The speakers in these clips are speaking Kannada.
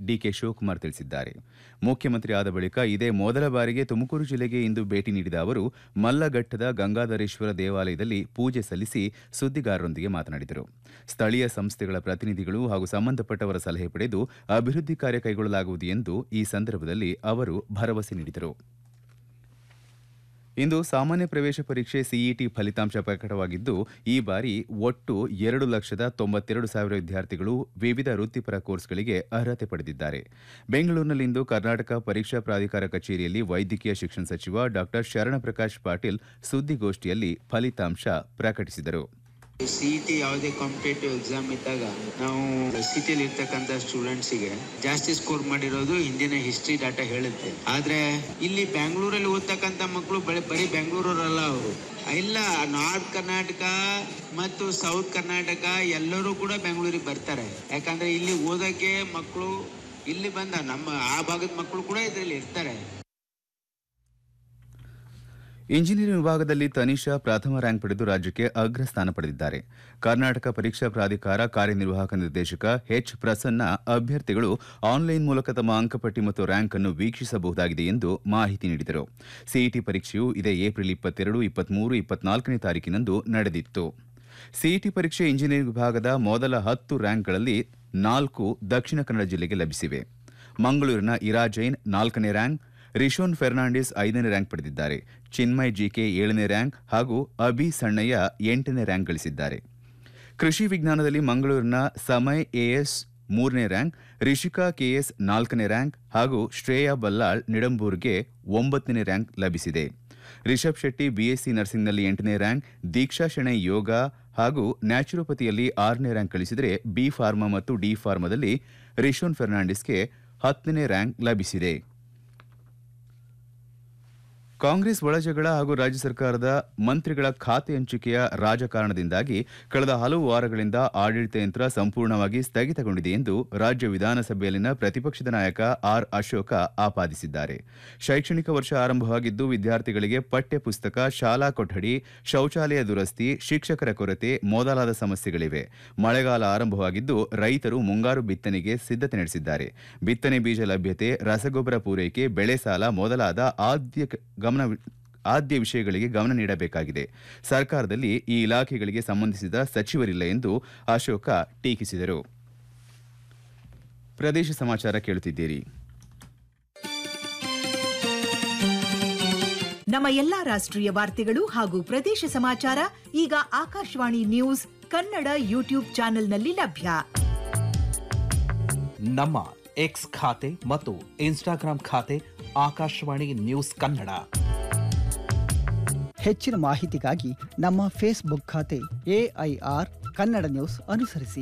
ಡಿಕೆ ಶಿವಕುಮಾರ್ ತಿಳಿಸಿದ್ದಾರೆ ಮುಖ್ಯಮಂತ್ರಿ ಆದ ಬಳಿಕ ಇದೇ ಮೊದಲ ಬಾರಿಗೆ ತುಮಕೂರು ಜಿಲ್ಲೆಗೆ ಇಂದು ಭೇಟಿ ನೀಡಿದ ಅವರು ಮಲ್ಲಘಟ್ಟದ ಗಂಗಾಧರೇಶ್ವರ ದೇವಾಲಯದಲ್ಲಿ ಪೂಜೆ ಸಲ್ಲಿಸಿ ಸುದ್ದಿಗಾರರೊಂದಿಗೆ ಮಾತನಾಡಿದರು ಸ್ಥಳೀಯ ಸಂಸ್ಥೆಗಳ ಪ್ರತಿನಿಧಿಗಳು ಹಾಗೂ ಸಂಬಂಧಪಟ್ಟವರ ಸಲಹೆ ಪಡೆದು ಅಭಿವೃದ್ಧಿ ಕಾರ್ಯ ಕೈಗೊಳ್ಳಲಾಗುವುದು ಎಂದು ಈ ಸಂದರ್ಭದಲ್ಲಿ ಅವರು ಭರವಸೆ ನೀಡಿದರು ಇಂದು ಸಾಮಾನ್ಯ ಪ್ರವೇಶ ಪರೀಕ್ಷೆ ಸಿಇಟಿ ಫಲಿತಾಂಶ ಪ್ರಕಟವಾಗಿದ್ದು ಈ ಬಾರಿ ಒಟ್ಟು ಎರಡು ಲಕ್ಷದ ತೊಂಬತ್ತೆರಡು ಸಾವಿರ ವಿದ್ಯಾರ್ಥಿಗಳು ವಿವಿಧ ವೃತ್ತಿಪರ ಕೋರ್ಸ್ಗಳಿಗೆ ಅರ್ಹತೆ ಪಡೆದಿದ್ದಾರೆ ಬೆಂಗಳೂರಿನಲ್ಲಿಂದು ಕರ್ನಾಟಕ ಪರೀಕ್ಷಾ ಪ್ರಾಧಿಕಾರ ಕಚೇರಿಯಲ್ಲಿ ವೈದ್ಯಕೀಯ ಶಿಕ್ಷಣ ಸಚಿವ ಡಾ ಶರಣಪ್ರಕಾಶ್ ಪಾಟೀಲ್ ಸುದ್ದಿಗೋಷ್ಠಿಯಲ್ಲಿ ಫಲಿತಾಂಶ ಪ್ರಕಟಿಸಿದರು ಸಿಇಟಿ ಯಾವುದೇ ಕಾಂಪಿಟೇಟಿವ್ ಎಕ್ಸಾಮ್ ಇದ್ದಾಗ ನಾವು ಸಿಟಿಯಲ್ಲಿ ಇರ್ತಕ್ಕಂಥ ಸ್ಟೂಡೆಂಟ್ಸಿಗೆ ಜಾಸ್ತಿ ಸ್ಕೋರ್ ಮಾಡಿರೋದು ಹಿಂದಿನ ಹಿಸ್ಟ್ರಿ ಡಾಟಾ ಹೇಳುತ್ತೆ ಆದ್ರೆ ಇಲ್ಲಿ ಬ್ಯಾಂಗ್ಳೂರಲ್ಲಿ ಓದ್ತಕ್ಕಂಥ ಮಕ್ಕಳು ಬರೀ ಬರೀ ಬೆಂಗಳೂರಲ್ಲ ಅವರು ಇಲ್ಲ ನಾರ್ತ್ ಕರ್ನಾಟಕ ಮತ್ತು ಸೌತ್ ಕರ್ನಾಟಕ ಎಲ್ಲರೂ ಕೂಡ ಬೆಂಗಳೂರಿಗೆ ಬರ್ತಾರೆ ಯಾಕಂದ್ರೆ ಇಲ್ಲಿ ಓದಕ್ಕೆ ಮಕ್ಕಳು ಇಲ್ಲಿ ಬಂದ ನಮ್ಮ ಆ ಭಾಗದ ಮಕ್ಕಳು ಕೂಡ ಇದರಲ್ಲಿ ಇರ್ತಾರೆ ಇಂಜಿನಿಯರಿಂಗ್ ವಿಭಾಗದಲ್ಲಿ ತನಿಷಾ ಪ್ರಥಮ ರ್ಯಾಂಕ್ ಪಡೆದು ರಾಜ್ಯಕ್ಕೆ ಅಗ್ರ ಸ್ಥಾನ ಪಡೆದಿದ್ದಾರೆ ಕರ್ನಾಟಕ ಪರೀಕ್ಷಾ ಪ್ರಾಧಿಕಾರ ಕಾರ್ಯನಿರ್ವಾಹಕ ನಿರ್ದೇಶಕ ಎಚ್ ಪ್ರಸನ್ನ ಅಭ್ಯರ್ಥಿಗಳು ಆನ್ಲೈನ್ ಮೂಲಕ ತಮ್ಮ ಅಂಕಪಟ್ಟಿ ಮತ್ತು ರ್ಯಾಂಕ್ ಅನ್ನು ವೀಕ್ಷಿಸಬಹುದಾಗಿದೆ ಎಂದು ಮಾಹಿತಿ ನೀಡಿದರು ಸಿಇಟಿ ಪರೀಕ್ಷೆಯು ಇದೇ ಏಪ್ರಿಲ್ ಇಪ್ಪತ್ತೆರಡು ಇಪ್ಪತ್ಮೂರು ಇಪ್ಪತ್ನಾಲ್ಕನೇ ತಾರೀಕಿನಂದು ನಡೆದಿತ್ತು ಸಿಇಟಿ ಪರೀಕ್ಷೆ ಇಂಜಿನಿಯರಿಂಗ್ ವಿಭಾಗದ ಮೊದಲ ಹತ್ತು ರ್ಯಾಂಕ್ಗಳಲ್ಲಿ ನಾಲ್ಕು ದಕ್ಷಿಣ ಕನ್ನಡ ಜಿಲ್ಲೆಗೆ ಲಭಿಸಿವೆ ಮಂಗಳೂರಿನ ಇರಾ ಜೈನ್ ನಾಲ್ಕನೇ ರ್ಯಾಂಕ್ ರಿಶೋನ್ ಫೆರ್ನಾಂಡಿಸ್ ಐದನೇ ರ್ಯಾಂಕ್ ಪಡೆದಿದ್ದಾರೆ ಚಿನ್ಮಯ್ ಜಿಕೆ ಏಳನೇ ರ್ಯಾಂಕ್ ಹಾಗೂ ಅಭಿ ಸಣ್ಣಯ್ಯ ಎಂಟನೇ ರ್ಯಾಂಕ್ ಗಳಿಸಿದ್ದಾರೆ ಕೃಷಿ ವಿಜ್ಞಾನದಲ್ಲಿ ಮಂಗಳೂರಿನ ಸಮಯ್ ಎಎಸ್ ಮೂರನೇ ರ್ಯಾಂಕ್ ರಿಷಿಕಾ ಕೆಎಸ್ ನಾಲ್ಕನೇ ರ್ಯಾಂಕ್ ಹಾಗೂ ಶ್ರೇಯಾ ಬಲ್ಲಾಳ್ ನಿಡಂಬೂರ್ಗೆ ಒಂಬತ್ತನೇ ರ್ಯಾಂಕ್ ಲಭಿಸಿದೆ ರಿಷಬ್ ಶೆಟ್ಟಿ ಬಿಎಸ್ಸಿ ನರ್ಸಿಂಗ್ನಲ್ಲಿ ಎಂಟನೇ ರ್ಯಾಂಕ್ ದೀಕ್ಷಾ ಶೆಣೈ ಯೋಗ ಹಾಗೂ ನ್ಯಾಚುರೋಪತಿಯಲ್ಲಿ ಆರನೇ ರ್ಯಾಂಕ್ ಗಳಿಸಿದರೆ ಬಿ ಫಾರ್ಮಾ ಮತ್ತು ಡಿ ಫಾರ್ಮಾದಲ್ಲಿ ರಿಶೋನ್ ಫೆರ್ನಾಂಡಿಸ್ಗೆ ಹತ್ತನೇ ರ್ಯಾಂಕ್ ಲಭಿಸಿದೆ ಕಾಂಗ್ರೆಸ್ ಒಳಜಗಳ ಹಾಗೂ ರಾಜ್ಯ ಸರ್ಕಾರದ ಮಂತ್ರಿಗಳ ಖಾತೆ ಹಂಚಿಕೆಯ ರಾಜಕಾರಣದಿಂದಾಗಿ ಕಳೆದ ಹಲವು ವಾರಗಳಿಂದ ಆಡಳಿತ ಯಂತ್ರ ಸಂಪೂರ್ಣವಾಗಿ ಸ್ಥಗಿತಗೊಂಡಿದೆ ಎಂದು ರಾಜ್ಯ ವಿಧಾನಸಭೆಯಲ್ಲಿನ ಪ್ರತಿಪಕ್ಷದ ನಾಯಕ ಆರ್ ಅಶೋಕ ಆಪಾದಿಸಿದ್ದಾರೆ ಶೈಕ್ಷಣಿಕ ವರ್ಷ ಆರಂಭವಾಗಿದ್ದು ವಿದ್ಯಾರ್ಥಿಗಳಿಗೆ ಪಠ್ಯ ಪುಸ್ತಕ ಶಾಲಾ ಕೊಠಡಿ ಶೌಚಾಲಯ ದುರಸ್ತಿ ಶಿಕ್ಷಕರ ಕೊರತೆ ಮೊದಲಾದ ಸಮಸ್ಯೆಗಳಿವೆ ಮಳೆಗಾಲ ಆರಂಭವಾಗಿದ್ದು ರೈತರು ಮುಂಗಾರು ಬಿತ್ತನೆಗೆ ಸಿದ್ಧತೆ ನಡೆಸಿದ್ದಾರೆ ಬಿತ್ತನೆ ಬೀಜ ಲಭ್ಯತೆ ರಸಗೊಬ್ಬರ ಪೂರೈಕೆ ಬೆಳೆ ಸಾಲ ಮೊದಲಾದ ಆದ್ಯ ಗಮನ ಆದ್ಯ ವಿಷಯಗಳಿಗೆ ಗಮನ ನೀಡಬೇಕಾಗಿದೆ ಸರ್ಕಾರದಲ್ಲಿ ಈ ಇಲಾಖೆಗಳಿಗೆ ಸಂಬಂಧಿಸಿದ ಸಚಿವರಿಲ್ಲ ಎಂದು ಅಶೋಕ ಟೀಕಿಸಿದರು ಪ್ರದೇಶ ಸಮಾಚಾರ ಕೇಳುತ್ತಿದ್ದೀರಿ ನಮ್ಮ ಎಲ್ಲಾ ರಾಷ್ಟ್ರೀಯ ವಾರ್ತೆಗಳು ಹಾಗೂ ಪ್ರದೇಶ ಸಮಾಚಾರ ಈಗ ಆಕಾಶವಾಣಿ ನ್ಯೂಸ್ ಕನ್ನಡ ಯೂಟ್ಯೂಬ್ ಚಾನೆಲ್ನಲ್ಲಿ ಲಭ್ಯ ನಮ್ಮ ಎಕ್ಸ್ ಖಾತೆ ಮತ್ತು ಇನ್ಸ್ಟಾಗ್ರಾಂ ಖಾತೆ ಆಕಾಶವಾಣಿ ನ್ಯೂಸ್ ಕನ್ನಡ ಹೆಚ್ಚಿನ ಮಾಹಿತಿಗಾಗಿ ನಮ್ಮ ಫೇಸ್ಬುಕ್ ಖಾತೆ ಎಐಆರ್ ಕನ್ನಡ ನ್ಯೂಸ್ ಅನುಸರಿಸಿ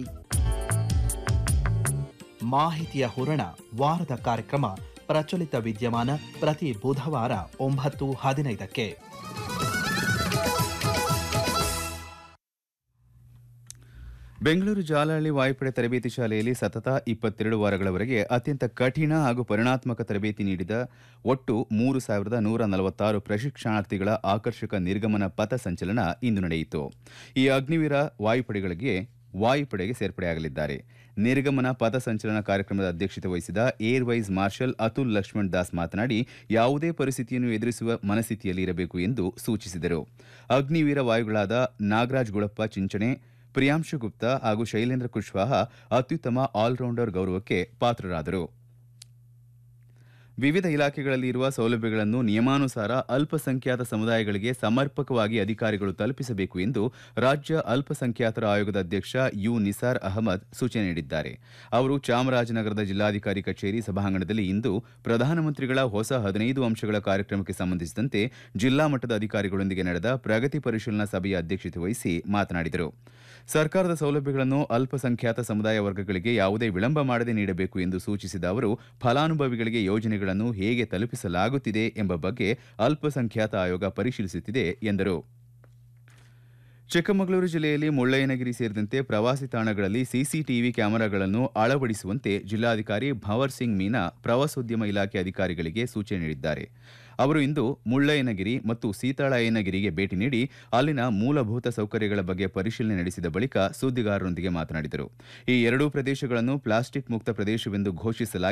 ಮಾಹಿತಿಯ ಹೂರಣ ವಾರದ ಕಾರ್ಯಕ್ರಮ ಪ್ರಚಲಿತ ವಿದ್ಯಮಾನ ಪ್ರತಿ ಬುಧವಾರ ಒಂಬತ್ತು ಹದಿನೈದಕ್ಕೆ ಬೆಂಗಳೂರು ಜಾಲಹಳ್ಳಿ ವಾಯುಪಡೆ ತರಬೇತಿ ಶಾಲೆಯಲ್ಲಿ ಸತತ ಇಪ್ಪತ್ತೆರಡು ವಾರಗಳವರೆಗೆ ಅತ್ಯಂತ ಕಠಿಣ ಹಾಗೂ ಪರಿಣಾತ್ಮಕ ತರಬೇತಿ ನೀಡಿದ ಒಟ್ಟು ಮೂರು ಸಾವಿರದ ನೂರ ನಲವತ್ತಾರು ಪ್ರಶಿಕ್ಷಣಾರ್ಥಿಗಳ ಆಕರ್ಷಕ ನಿರ್ಗಮನ ಪಥ ಸಂಚಲನ ಇಂದು ನಡೆಯಿತು ಈ ಅಗ್ನಿವೀರ ವಾಯುಪಡೆಗಳಿಗೆ ವಾಯುಪಡೆಗೆ ಸೇರ್ಪಡೆಯಾಗಲಿದ್ದಾರೆ ನಿರ್ಗಮನ ಪಥ ಸಂಚಲನ ಕಾರ್ಯಕ್ರಮದ ಅಧ್ಯಕ್ಷತೆ ವಹಿಸಿದ air vice marshal Atul Lakshman Das ಮಾತನಾಡಿ ಯಾವುದೇ ಪರಿಸ್ಥಿತಿಯನ್ನು ಎದುರಿಸುವ ಮನಸ್ಥಿತಿಯಲ್ಲಿ ಇರಬೇಕು ಎಂದು ಸೂಚಿಸಿದರು ಅಗ್ನಿವೀರ ವಾಯುಗಳಾದ ನಾಗರಾಜ್ ಗುಳಪ್ಪ ಚಿಂಚಣೆ ಪ್ರಿಯಾಂಶು ಗುಪ್ತಾ ಹಾಗೂ ಶೈಲೇಂದ್ರ ಕುಶ್ವಾಹ ಅತ್ಯುತ್ತಮ ಆಲ್ರೌಂಡರ್ ಗೌರವಕ್ಕೆ ಪಾತ್ರರಾದರು ವಿವಿಧ ಇಲಾಖೆಗಳಲ್ಲಿ ಇರುವ ಸೌಲಭ್ಯಗಳನ್ನು ನಿಯಮಾನುಸಾರ ಅಲ್ಪಸಂಖ್ಯಾತ ಸಮುದಾಯಗಳಿಗೆ ಸಮರ್ಪಕವಾಗಿ ಅಧಿಕಾರಿಗಳು ತಲುಪಿಸಬೇಕು ಎಂದು ರಾಜ್ಯ ಅಲ್ಪಸಂಖ್ಯಾತರ ಆಯೋಗದ ಅಧ್ಯಕ್ಷ ಯು ನಿಸಾರ್ ಅಹಮದ್ ಸೂಚನೆ ನೀಡಿದ್ದಾರೆ ಅವರು ಚಾಮರಾಜನಗರದ ಜಿಲ್ಲಾಧಿಕಾರಿ ಕಚೇರಿ ಸಭಾಂಗಣದಲ್ಲಿ ಇಂದು ಪ್ರಧಾನಮಂತ್ರಿಗಳ ಹೊಸ ಹದಿನೈದು ಅಂಶಗಳ ಕಾರ್ಯಕ್ರಮಕ್ಕೆ ಸಂಬಂಧಿಸಿದಂತೆ ಜಿಲ್ಲಾ ಮಟ್ಟದ ಅಧಿಕಾರಿಗಳೊಂದಿಗೆ ನಡೆದ ಪ್ರಗತಿ ಪರಿಶೀಲನಾ ಸಭೆಯ ಅಧ್ಯಕ್ಷತೆ ವಹಿಸಿ ಮಾತನಾಡಿದರು ಸರ್ಕಾರದ ಸೌಲಭ್ಯಗಳನ್ನು ಅಲ್ಪಸಂಖ್ಯಾತ ಸಮುದಾಯ ವರ್ಗಗಳಿಗೆ ಯಾವುದೇ ವಿಳಂಬ ಮಾಡದೆ ನೀಡಬೇಕು ಎಂದು ಸೂಚಿಸಿದ ಅವರು ಫಲಾನುಭವಿಗಳಿಗೆ ಯೋಜನೆಗಳನ್ನು ಹೇಗೆ ತಲುಪಿಸಲಾಗುತ್ತಿದೆ ಎಂಬ ಬಗ್ಗೆ ಅಲ್ಪಸಂಖ್ಯಾತ ಆಯೋಗ ಪರಿಶೀಲಿಸುತ್ತಿದೆ ಎಂದರು ಚಿಕ್ಕಮಗಳೂರು ಜಿಲ್ಲೆಯಲ್ಲಿ ಮುಳ್ಳಯ್ಯನಗಿರಿ ಸೇರಿದಂತೆ ಪ್ರವಾಸಿ ತಾಣಗಳಲ್ಲಿ ಸಿಸಿಟಿವಿ ಕ್ಯಾಮೆರಾಗಳನ್ನು ಅಳವಡಿಸುವಂತೆ ಜಿಲ್ಲಾಧಿಕಾರಿ ಭವರ್ ಸಿಂಗ್ ಮೀನಾ ಪ್ರವಾಸೋದ್ಯಮ ಇಲಾಖೆ ಅಧಿಕಾರಿಗಳಿಗೆ ಸೂಚನೆ ನೀಡಿದ್ದಾರೆ ಅವರು ಇಂದು ಮುಳ್ಳಯ್ಯನಗಿರಿ ಮತ್ತು ಸೀತಾಳಯ್ಯನಗಿರಿಗೆ ಭೇಟಿ ನೀಡಿ ಅಲ್ಲಿನ ಮೂಲಭೂತ ಸೌಕರ್ಯಗಳ ಬಗ್ಗೆ ಪರಿಶೀಲನೆ ನಡೆಸಿದ ಬಳಿಕ ಸುದ್ದಿಗಾರರೊಂದಿಗೆ ಮಾತನಾಡಿದರು ಈ ಎರಡೂ ಪ್ರದೇಶಗಳನ್ನು ಪ್ಲಾಸ್ಟಿಕ್ ಮುಕ್ತ ಪ್ರದೇಶವೆಂದು ಘೋಷಿಸಲಾಗಿದೆ